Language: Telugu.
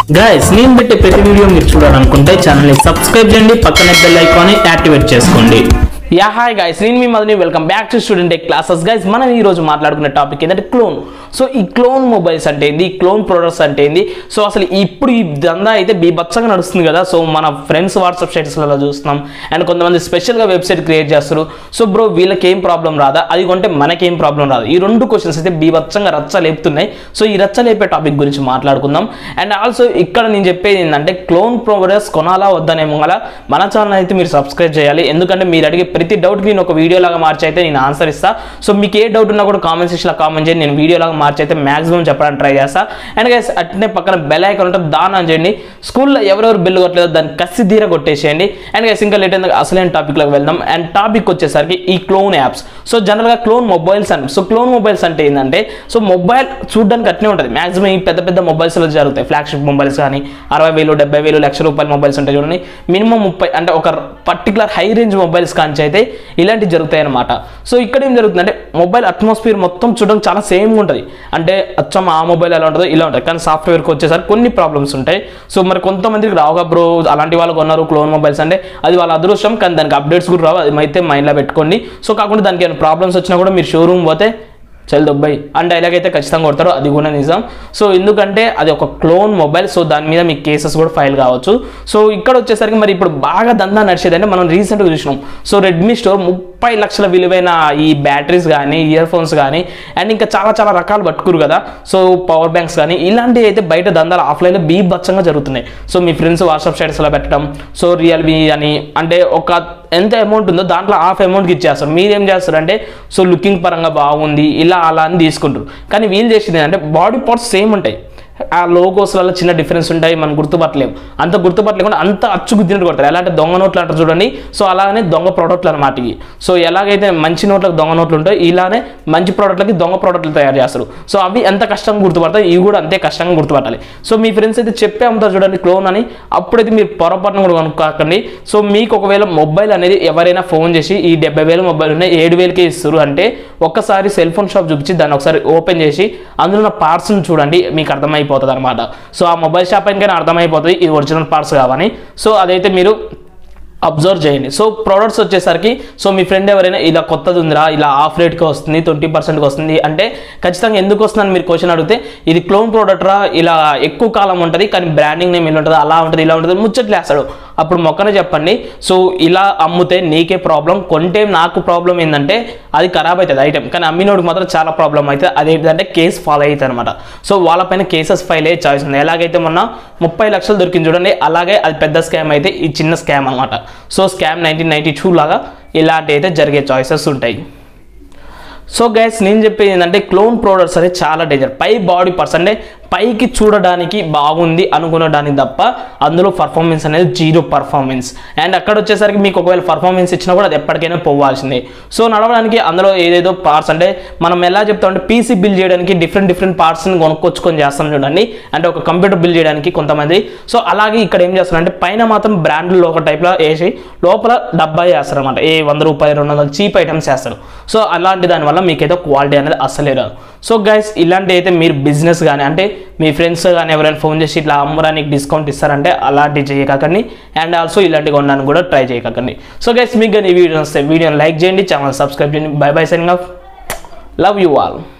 గాయస్ నేను పెట్టే ప్రతి వీడియో మీరు చూడాలనుకుంటే ఛానల్ని సబ్స్క్రైబ్ చేయండి పక్కనే బెల్ ఐకాన్ని యాక్టివేట్ చేసుకోండి యా హాయ్ గైస్ నేను మీ Madani welcome back to student tech classes guys మనం ఈ రోజు మాట్లాడుకునే టాపిక్ ఏంటంటే క్లోన్ సో ఈ క్లోన్ మొబైల్స్ అంటే ఏంది క్లోన్ ప్రొడక్ట్స్ అంటే ఏంది సో అసలు ఇప్పుడు ఈ దందా అయితే బీభత్సంగా నడుస్తుంది కదా సో మన ఫ్రెండ్స్ వాట్సాప్ స్టేటస్లలో చూస్తున్నాం అండ్ కొంతమంది స్పెషల్గా వెబ్సైట్ క్రియేట్ చేస్తారు సో బ్రో వీళ్ళకి ఏం ప్రాబ్లం రాదా అది కొంటే మనకేం ప్రాబ్లం రాదు ఈ రెండు క్వశ్చన్స్ అయితే బీభత్సంగా రచ్చ లేపుతున్నాయి సో ఈ రచ్చ లేపే టాపిక్ గురించి మాట్లాడుకుందాం అండ్ ఆల్సో ఇక్కడ నేను చెప్పేది ఏంటంటే క్లోన్ ప్రొడక్ట్స్ కొనాలా వద్దనేమో గల మన ఛానల్ అయితే మీరు సబ్స్క్రైబ్ చేయాలి ఎందుకంటే మీరు అడిగే ప్రతి డౌట్కి నేను ఒక వీడియో లాగా మార్చి అయితే నేను ఆన్సర్ ఇస్తా సో మీకు ఏ డౌట్ ఉన్నా కూడా కామెంట్ సెక్షన్లో కామెంట్ చేయండి నేను వీడియో లాగా మార్చి అయితే మాక్సిమం చెప్పడానికి ట్రై చేస్తా అండ్ గైస్ అట్నే పక్కన బెల్ ఐకాన్ ఉంటుంది దాని ఆన్ చేయండి స్కూల్లో ఎవరెవరు బిల్లు కొట్టలేదో దాన్ని కసి తీర కొట్టేసేయండి అండ్ గైస్ ఇంకా లేట్ అయింది అసలైన టాపిక్లోకి వెళ్దాం అండ్ టాపిక్ వచ్చేసరికి ఈ క్లోన్ యాప్స్ సో జనరల్గా క్లోన్ మొబైల్స్ అని సో క్లోన్ మొబైల్స్ అంటే ఏంటంటే సో మొబైల్ చూడడానికి అట్నే ఉంటుంది మాక్సిమం ఈ పెద్ద పెద్ద మొబైల్స్లో జరుగుతాయి ఫ్లాగ్షిప్ మొబైల్స్ కానీ అరవై వేలు డెబ్బై వేలు లక్ష రూపాయల మొబైల్స్ ఉంటాయి చూడండి మినిమం ముప్పై అంటే ఒక పర్టికులర్ హై రేంజ్ మొబైల్స్ కాంచి అయితే ఇలాంటివి జరుగుతాయి అనమాట సో ఇక్కడ ఏం జరుగుతుందంటే మొబైల్ అట్మాస్ఫియర్ మొత్తం చూడడం చాలా సేమ్గా ఉంటుంది అంటే అచ్చం ఆ మొబైల్ ఎలా ఉంటుందో ఇలా ఉంటుంది కానీ సాఫ్ట్వేర్కి వచ్చేసరికి కొన్ని ప్రాబ్లమ్స్ ఉంటాయి సో మరి కొంతమందికి రావుగా బ్రో అలాంటి వాళ్ళు కొన్నారు క్లోన్ మొబైల్స్ అంటే అది వాళ్ళ అదృష్టం కానీ దానికి అప్డేట్స్ కూడా రావు అది అయితే మైండ్లో పెట్టుకోండి సో కాకుండా దానికి ఏమైనా ప్రాబ్లమ్స్ వచ్చినా కూడా మీరు షోరూమ్ పోతే చల్ దొబ్బాయి అండ్ డైలాగ్ అయితే ఖచ్చితంగా కొడతారు అది కూడా నిజం సో ఎందుకంటే అది ఒక క్లోన్ మొబైల్ సో దాని మీద మీ కేసెస్ కూడా ఫైల్ కావచ్చు సో ఇక్కడ వచ్చేసరికి మరి ఇప్పుడు బాగా దందా నడిచేదంటే మనం రీసెంట్గా చూసినాం సో రెడ్మీ స్టోర్ ముప్పై లక్షల విలువైన ఈ బ్యాటరీస్ కానీ ఇయర్ ఫోన్స్ కానీ అండ్ ఇంకా చాలా చాలా రకాలు పట్టుకురు కదా సో పవర్ బ్యాంక్స్ కానీ ఇలాంటివి అయితే బయట దందాలు ఆఫ్లైన్లో బీభత్సంగా జరుగుతున్నాయి సో మీ ఫ్రెండ్స్ వాట్సాప్ స్టేటస్లో పెట్టడం సో రియల్మీ అని అంటే ఒక ఎంత అమౌంట్ ఉందో దాంట్లో హాఫ్ అమౌంట్కి ఇచ్చేస్తారు మీరేం చేస్తారు అంటే సో లుకింగ్ పరంగా బాగుంది ఇలా అలా అని తీసుకుంటారు కానీ వీళ్ళు చేసేది ఏంటంటే బాడీ పార్ట్స్ సేమ్ ఉంటాయి ఆ లోగోస్లలో చిన్న డిఫరెన్స్ ఉంటాయి మనం గుర్తుపట్టలేము అంత గుర్తుపట్టలేకుండా అంత అచ్చు గుద్దినట్టు కొడతారు ఎలా అంటే దొంగ నోట్లు అంటారు చూడండి సో అలానే దొంగ ప్రోడక్ట్లు అనమాట ఇవి సో ఎలాగైతే మంచి నోట్లకు దొంగ నోట్లు ఉంటాయో ఇలానే మంచి ప్రోడక్ట్లకి దొంగ ప్రోడక్ట్లు తయారు చేస్తారు సో అవి ఎంత కష్టంగా గుర్తుపడతాయి ఇవి కూడా అంతే కష్టంగా గుర్తుపట్టాలి సో మీ ఫ్రెండ్స్ అయితే చెప్పే అమ్ముతారు చూడండి క్లోన్ అని అప్పుడైతే మీరు పొరపాటున కూడా కొనుక్కోకండి సో మీకు ఒకవేళ మొబైల్ అనేది ఎవరైనా ఫోన్ చేసి ఈ డెబ్బై వేల మొబైల్ ఉన్నాయి ఏడు వేలకే ఇస్తారు అంటే ఒక్కసారి సెల్ ఫోన్ షాప్ చూపించి దాన్ని ఒకసారి ఓపెన్ చేసి అందులో ఉన్న పార్ట్స్ని చూడండి మీకు అర్థమైపోతుంది అనమాట సో ఆ మొబైల్ షాప్ అయినా అర్థమైపోతుంది ఇది ఒరిజినల్ పార్ట్స్ కావని సో అదైతే మీరు అబ్జర్వ్ చేయండి సో ప్రోడక్ట్స్ వచ్చేసరికి సో మీ ఫ్రెండ్ ఎవరైనా ఇలా కొత్తది ఉందిరా ఇలా ఆఫ్ రేట్కి వస్తుంది ట్వంటీ పర్సెంట్కి వస్తుంది అంటే ఖచ్చితంగా ఎందుకు వస్తుందని మీరు క్వశ్చన్ అడిగితే ఇది క్లోన్ ప్రోడక్ట్ రా ఇలా ఎక్కువ కాలం ఉంటుంది కానీ బ్రాండింగ్ నేమ్ ఇలా ఉంటుంది అలా ఉంటుంది ఇలా ఉంటుంది ముచ్చట్లేస్తాడు అప్పుడు మొక్కనే చెప్పండి సో ఇలా అమ్ముతే నీకే ప్రాబ్లం కొంటే నాకు ప్రాబ్లం ఏంటంటే అది ఖరాబ్ అవుతుంది ఐటెం కానీ అమ్మినోడికి మాత్రం చాలా ప్రాబ్లం అవుతుంది అదేంటంటే కేసు ఫాలో అవుతుంది అనమాట సో వాళ్ళపైన కేసెస్ ఫైల్ అయ్యే ఛాయిస్ ఉంది ఎలాగైతే మొన్న ముప్పై లక్షలు దొరికింది చూడండి అలాగే అది పెద్ద స్కామ్ అయితే ఈ చిన్న స్కామ్ అనమాట so scam nineteen ninety two లాగా ఇలాంటి అయితే జరిగే చాయిసెస్ ఉంటాయి సో గైస్ నేను చెప్పేది ఏంటంటే క్లోన్ ప్రోడక్ట్స్ అనేది చాలా డేంజర్ పై బాడీ పార్ట్స్ అంటే పైకి చూడడానికి బాగుంది అనుకునడానికి తప్ప అందులో పర్ఫార్మెన్స్ అనేది జీరో పర్ఫార్మెన్స్ అండ్ అక్కడ వచ్చేసరికి మీకు ఒకవేళ పర్ఫార్మెన్స్ ఇచ్చినా కూడా అది ఎప్పటికైనా పోవాల్సిందే సో నడవడానికి అందులో ఏదేదో పార్ట్స్ అంటే మనం ఎలా చెప్తామంటే పీసీ బిల్డ్ చేయడానికి డిఫరెంట్ డిఫరెంట్ పార్ట్స్ని కొనుక్కొచ్చుకొని చేస్తాం చూడండి అంటే ఒక కంప్యూటర్ బిల్డ్ చేయడానికి కొంతమంది సో అలాగే ఇక్కడ ఏం చేస్తారంటే పైన మాత్రం బ్రాండ్లో ఒక టైప్లో వేసి లోపల డబ్బా చేస్తారు అనమాట ఏ వంద రూపాయలు రెండు వందలు చీప్ ఐటమ్స్ చేస్తారు సో అలాంటి దానివల్ల మీకైతే క్వాలిటీ అనేది అస్సలే రాదు సో గైస్ ఇలాంటి అయితే మీరు బిజినెస్ కానీ అంటే మీ ఫ్రెండ్స్ కానీ ఎవరైనా ఫోన్ చేసి ఇట్లా అమ్మడానికి డిస్కౌంట్ ఇస్తారంటే అలాంటివి చేయకండి అండ్ ఆల్సో ఇలాంటివి కొనడానికి కూడా ట్రై చేయకండి సో గైస్ మీకు కానీ ఈ వీడియో వస్తే వీడియోని లైక్ చేయండి ఛానల్ సబ్స్క్రైబ్ చేయండి bye bye signing off love you all